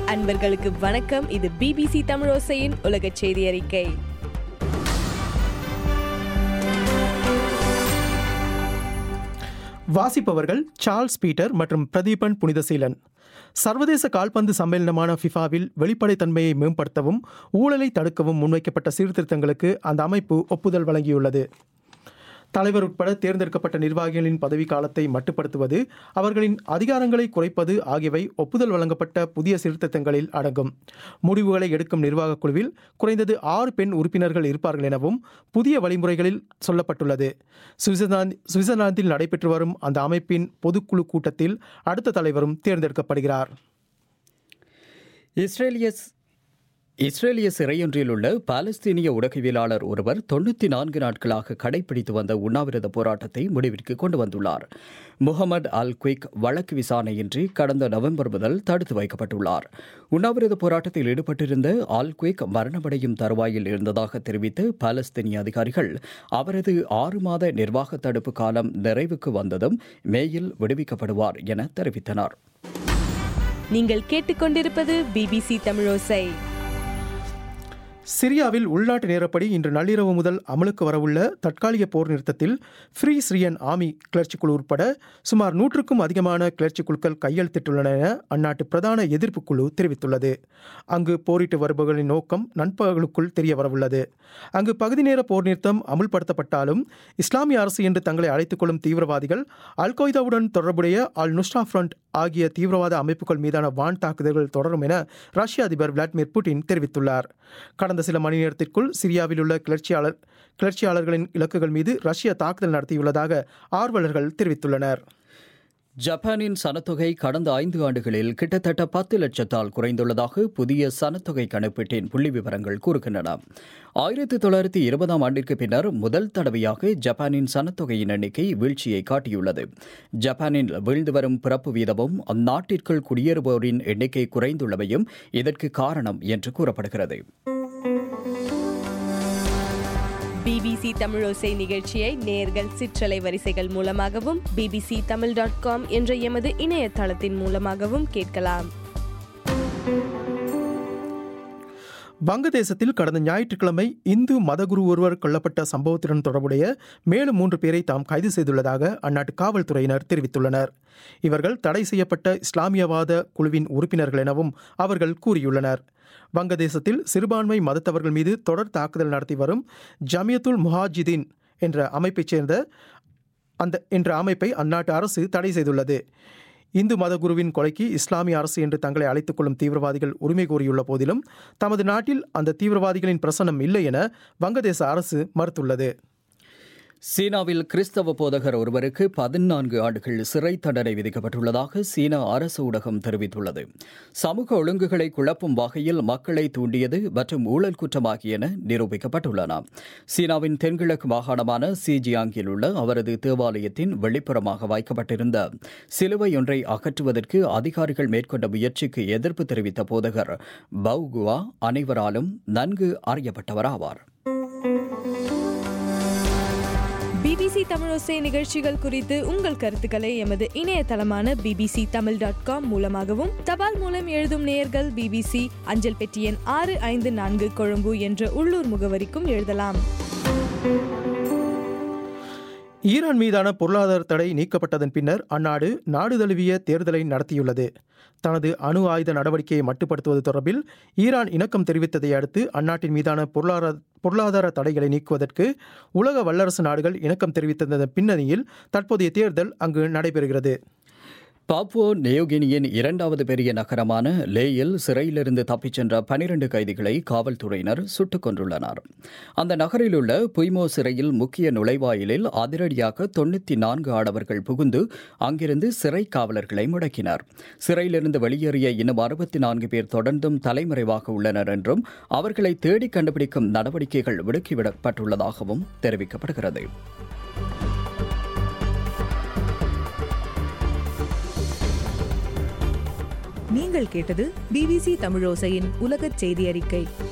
அன்பர்களுக்கு வணக்கம் இது பிபிசி தமிழோசையின் உலக செய்தி அறிக்கை வாசிப்பவர்கள் சார்ல்ஸ் பீட்டர் மற்றும் பிரதீபன் புனிதசீலன் சர்வதேச கால்பந்து சம்மேளனமான ஃபிஃபாவில் வெளிப்படைத்தன்மையை மேம்படுத்தவும் ஊழலை தடுக்கவும் முன்வைக்கப்பட்ட சீர்திருத்தங்களுக்கு அந்த அமைப்பு ஒப்புதல் வழங்கியுள்ளது தலைவர் உட்பட தேர்ந்தெடுக்கப்பட்ட நிர்வாகிகளின் பதவிக்காலத்தை மட்டுப்படுத்துவது அவர்களின் அதிகாரங்களை குறைப்பது ஆகியவை ஒப்புதல் வழங்கப்பட்ட புதிய சீர்திருத்தங்களில் அடங்கும் முடிவுகளை எடுக்கும் நிர்வாகக் குழுவில் குறைந்தது ஆறு பெண் உறுப்பினர்கள் இருப்பார்கள் எனவும் புதிய வழிமுறைகளில் சொல்லப்பட்டுள்ளது சுவிட்சர்லாந்து சுவிட்சர்லாந்தில் நடைபெற்று வரும் அந்த அமைப்பின் பொதுக்குழு கூட்டத்தில் அடுத்த தலைவரும் தேர்ந்தெடுக்கப்படுகிறார் இஸ்ரேலிய இஸ்ரேலிய சிறையொன்றில் உள்ள பாலஸ்தீனிய ஊடகவியலாளர் ஒருவர் தொண்ணூற்றி நான்கு நாட்களாக கடைபிடித்து வந்த உண்ணாவிரத போராட்டத்தை முடிவிற்கு கொண்டு வந்துள்ளார் முகமது அல் குயிக் வழக்கு விசாரணையின்றி கடந்த நவம்பர் முதல் தடுத்து வைக்கப்பட்டுள்ளார் உண்ணாவிரத போராட்டத்தில் ஈடுபட்டிருந்த அல் குயிக் மரணமடையும் தருவாயில் இருந்ததாக தெரிவித்த பாலஸ்தீனிய அதிகாரிகள் அவரது ஆறு மாத நிர்வாக தடுப்பு காலம் நிறைவுக்கு வந்ததும் மேயில் விடுவிக்கப்படுவார் என தெரிவித்தனர் நீங்கள் கேட்டுக்கொண்டிருப்பது பிபிசி தமிழோசை சிரியாவில் உள்நாட்டு நேரப்படி இன்று நள்ளிரவு முதல் அமலுக்கு வரவுள்ள தற்காலிக போர் நிறுத்தத்தில் ஃப்ரீ சிரியன் ஆர்மி கிளர்ச்சி குழு உட்பட சுமார் நூற்றுக்கும் அதிகமான கிளர்ச்சி குழுக்கள் கையெழுத்திட்டுள்ளன என அந்நாட்டு பிரதான எதிர்ப்பு குழு தெரிவித்துள்ளது அங்கு போரிட்டு வருபவர்களின் நோக்கம் நண்பகலுக்குள் தெரிய வரவுள்ளது அங்கு பகுதி நேர போர் நிறுத்தம் அமுல்படுத்தப்பட்டாலும் இஸ்லாமிய அரசு என்று தங்களை அழைத்துக் கொள்ளும் தீவிரவாதிகள் அல் கொய்தாவுடன் தொடர்புடைய அல் நுஸ்ரா ஃப்ரண்ட் ஆகிய தீவிரவாத அமைப்புகள் மீதான வான் தாக்குதல்கள் தொடரும் என ரஷ்ய அதிபர் விளாடிமிர் புட்டின் தெரிவித்துள்ளார் கடந்த சில மணி நேரத்திற்குள் சிரியாவில் உள்ள கிளர்ச்சியாளர் கிளர்ச்சியாளர்களின் இலக்குகள் மீது ரஷ்யா தாக்குதல் நடத்தியுள்ளதாக ஆர்வலர்கள் தெரிவித்துள்ளனர் ஜப்பானின் சனத்தொகை கடந்த ஐந்து ஆண்டுகளில் கிட்டத்தட்ட பத்து லட்சத்தால் குறைந்துள்ளதாக புதிய சனத்தொகை கணப்பீட்டின் புள்ளி விவரங்கள் கூறுகின்றன ஆயிரத்தி தொள்ளாயிரத்தி இருபதாம் ஆண்டிற்கு பின்னர் முதல் தடவையாக ஜப்பானின் சனத்தொகையின் எண்ணிக்கை வீழ்ச்சியை காட்டியுள்ளது ஜப்பானில் வீழ்ந்து வரும் பிறப்பு வீதமும் அந்நாட்டிற்குள் குடியேறுவோரின் எண்ணிக்கை குறைந்துள்ளமையும் இதற்கு காரணம் என்று கூறப்படுகிறது பிபிசி தமிழோசை நிகழ்ச்சியை நேர்கள் சிற்றலை வரிசைகள் மூலமாகவும் பிபிசி தமிழ் டாட் காம் என்ற எமது இணையதளத்தின் மூலமாகவும் கேட்கலாம் வங்கதேசத்தில் கடந்த ஞாயிற்றுக்கிழமை இந்து மதகுரு ஒருவர் கொல்லப்பட்ட சம்பவத்துடன் தொடர்புடைய மேலும் மூன்று பேரை தாம் கைது செய்துள்ளதாக அந்நாட்டு காவல்துறையினர் தெரிவித்துள்ளனர் இவர்கள் தடை செய்யப்பட்ட இஸ்லாமியவாத குழுவின் உறுப்பினர்கள் எனவும் அவர்கள் கூறியுள்ளனர் வங்கதேசத்தில் சிறுபான்மை மதத்தவர்கள் மீது தொடர் தாக்குதல் நடத்தி வரும் ஜமியத்துல் முஹாஜிதீன் என்ற அமைப்பைச் சேர்ந்த அந்த என்ற அமைப்பை அந்நாட்டு அரசு தடை செய்துள்ளது இந்து மதகுருவின் கொலைக்கு இஸ்லாமிய அரசு என்று தங்களை அழைத்துக் கொள்ளும் தீவிரவாதிகள் உரிமை கோரியுள்ள போதிலும் தமது நாட்டில் அந்த தீவிரவாதிகளின் பிரசனம் இல்லை என வங்கதேச அரசு மறுத்துள்ளது சீனாவில் கிறிஸ்தவ போதகர் ஒருவருக்கு பதினான்கு ஆண்டுகள் சிறை தண்டனை விதிக்கப்பட்டுள்ளதாக சீனா அரசு ஊடகம் தெரிவித்துள்ளது சமூக ஒழுங்குகளை குழப்பும் வகையில் மக்களை தூண்டியது மற்றும் ஊழல் குற்றமாகியன நிரூபிக்கப்பட்டுள்ளன சீனாவின் தென்கிழக்கு மாகாணமான சிஜியாங்கில் உள்ள அவரது தேவாலயத்தின் வெளிப்புறமாக வைக்கப்பட்டிருந்த சிலுவை ஒன்றை அகற்றுவதற்கு அதிகாரிகள் மேற்கொண்ட முயற்சிக்கு எதிர்ப்பு தெரிவித்த போதகர் பவுகுவா அனைவராலும் நன்கு அறியப்பட்டவராவார் பிபிசி தமிழோசை நிகழ்ச்சிகள் குறித்து உங்கள் கருத்துக்களை எமது இணையதளமான பிபிசி தமிழ் டாட் காம் மூலமாகவும் தபால் மூலம் எழுதும் நேயர்கள் பிபிசி அஞ்சல் பெட்டி எண் ஆறு ஐந்து நான்கு கொழும்பு என்ற உள்ளூர் முகவரிக்கும் எழுதலாம் ஈரான் மீதான பொருளாதார தடை நீக்கப்பட்டதன் பின்னர் அந்நாடு நாடு தழுவிய தேர்தலை நடத்தியுள்ளது தனது அணு ஆயுத நடவடிக்கையை மட்டுப்படுத்துவது தொடர்பில் ஈரான் இணக்கம் தெரிவித்ததை அடுத்து அந்நாட்டின் மீதான பொருளாதார பொருளாதார தடைகளை நீக்குவதற்கு உலக வல்லரசு நாடுகள் இணக்கம் தெரிவித்ததன் பின்னணியில் தற்போதைய தேர்தல் அங்கு நடைபெறுகிறது பாப்புவோ நியோகினியின் இரண்டாவது பெரிய நகரமான லேயில் சிறையிலிருந்து தப்பிச் சென்ற பனிரண்டு கைதிகளை காவல்துறையினர் சுட்டுக் கொண்டுள்ளனர் அந்த நகரில் உள்ள புய்மோ சிறையில் முக்கிய நுழைவாயிலில் அதிரடியாக தொண்ணூற்றி நான்கு ஆடவர்கள் புகுந்து அங்கிருந்து சிறை காவலர்களை முடக்கினர் சிறையிலிருந்து வெளியேறிய இன்னும் அறுபத்தி நான்கு பேர் தொடர்ந்தும் தலைமறைவாக உள்ளனர் என்றும் அவர்களை தேடி கண்டுபிடிக்கும் நடவடிக்கைகள் முடுக்கிவிடப்பட்டுள்ளதாகவும் தெரிவிக்கப்படுகிறது நீங்கள் கேட்டது பிபிசி தமிழோசையின் உலகச் செய்தி அறிக்கை